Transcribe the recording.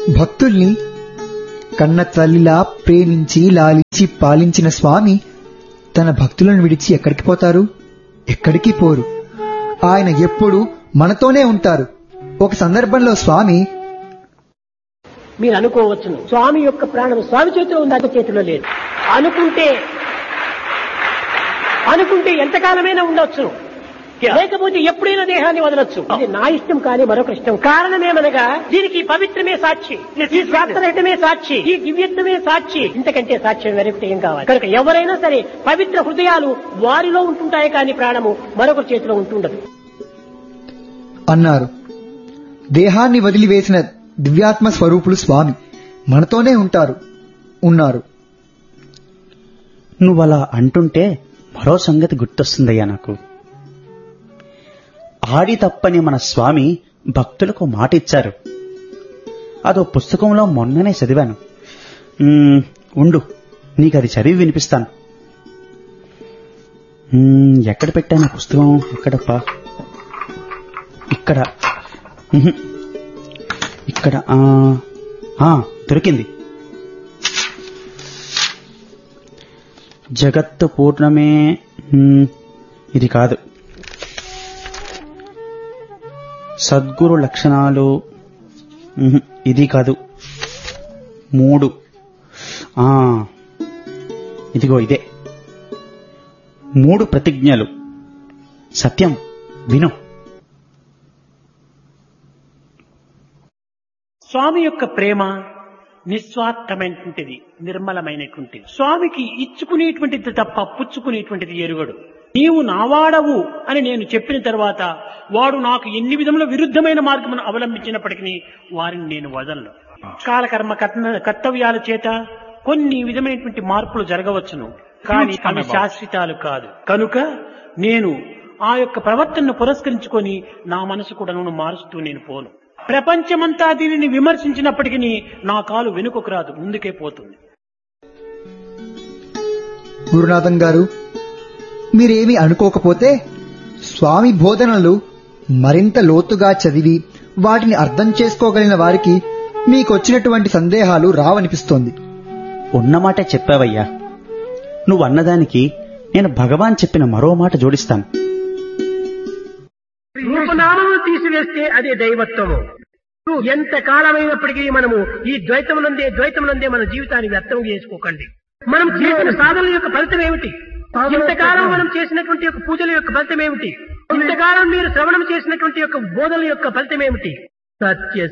భక్తుల్ని కన్న తల్లిలా ప్రేమించి లాలించి పాలించిన స్వామి తన భక్తులను విడిచి ఎక్కడికి పోతారు ఎక్కడికి పోరు ఆయన ఎప్పుడు మనతోనే ఉంటారు ఒక సందర్భంలో స్వామి మీరు అనుకోవచ్చును స్వామి యొక్క ప్రాణం స్వామి చేతిలో ఉంది అతని చేతిలో లేదు అనుకుంటే అనుకుంటే ఎంతకాలమైనా ఉండొచ్చు లేకపోతే ఎప్పుడైనా దేహాన్ని వదలొచ్చు ఇది నా ఇష్టం కానీ మరొక ఇష్టం కారణమేమనగా దీనికి పవిత్రమే సాక్షి ఈ శాస్త్రహితమే సాక్షి ఈ దివ్యత్వమే సాక్షి ఇంతకంటే సాక్ష్యం వెరపితే ఏం కావాలి కనుక ఎవరైనా సరే పవిత్ర హృదయాలు వారిలో ఉంటుంటాయి కానీ ప్రాణము మరొకరి చేతిలో ఉంటుండదు అన్నారు దేహాన్ని వదిలివేసిన దివ్యాత్మ స్వరూపులు స్వామి మనతోనే ఉంటారు ఉన్నారు నువ్వలా అంటుంటే మరో సంగతి గుర్తొస్తుందయ్యా నాకు ఆడి తప్పని మన స్వామి భక్తులకు మాట ఇచ్చారు అదో పుస్తకంలో మొన్ననే చదివాను మ్మ్, ఉండు నీకు అది చదివి వినిపిస్తాను మ్మ్, ఎక్కడ పెట్టాను ఆ పుస్తకం ఎక్కడప్పా ఇక్కడ మ్హూ. ఇక్కడ ఆ, ఆ, దొరికింది జగత్తు పూర్ణమే మ్మ్, ఇది కాదు సద్గురు లక్షణాలు మ్హూ, ఇది కాదు మూడు ఆ ఇదిగో ఇదే మూడు ప్రతిజ్ఞలు సత్యం విను స్వామి యొక్క ప్రేమ నిస్వార్థమైనటువంటిది నిర్మలమైనటువంటిది స్వామికి ఇచ్చుకునేటువంటిది తప్ప పుచ్చుకునేటువంటిది ఎరుగడు నీవు నావాడవు అని నేను చెప్పిన తర్వాత వాడు నాకు ఎన్ని విధముల విరుద్ధమైన మార్గమును అవలంబించినప్పటికీ వారిని నేను వదలను కాలకర్మ కర్మ- కర్తవ్యాల చేత కొన్ని విధమైనటువంటి మార్పులు జరగవచ్చును కానీ అవి శాశ్వతాలు కాదు కనుక నేను ఆ యొక్క ప్రవర్తనను పురస్కరించుకొని నా మనసు కూడా మారుస్తూ నేను పోను ప్రపంచమంతా దీనిని విమర్శించినప్పటికీ నా కాలు వెనుకకు రాదు ముందుకే పోతుంది గురునాథం గారు మీరేమీ అనుకోకపోతే స్వామి బోధనలు మరింత లోతుగా చదివి వాటిని అర్థం చేసుకోగలిగిన వారికి మీకొచ్చినటువంటి సందేహాలు రావనిపిస్తోంది ఉన్నమాటే చెప్పావయ్యా నువ్వు అన్నదానికి నేను భగవాన్ చెప్పిన మరో మాట జోడిస్తాను రూపనామము తీసివేస్తే అదే దైవత్వము ఎంత కాలమైనప్పటికీ మనము ఈ ద్వైతమునందే ద్వైతమునందే మన జీవితాన్ని వ్యర్థం చేసుకోకండి మనం చేసిన సాధనల యొక్క ఫలితం ఏమిటి ఇంతకాలం మనం చేసినటువంటి యొక్క పూజల యొక్క ఫలితం ఏమిటి ఇంతకాలం మీరు శ్రవణం చేసినటువంటి యొక్క బోధనల యొక్క ఫలితం ఏమిటి సత్య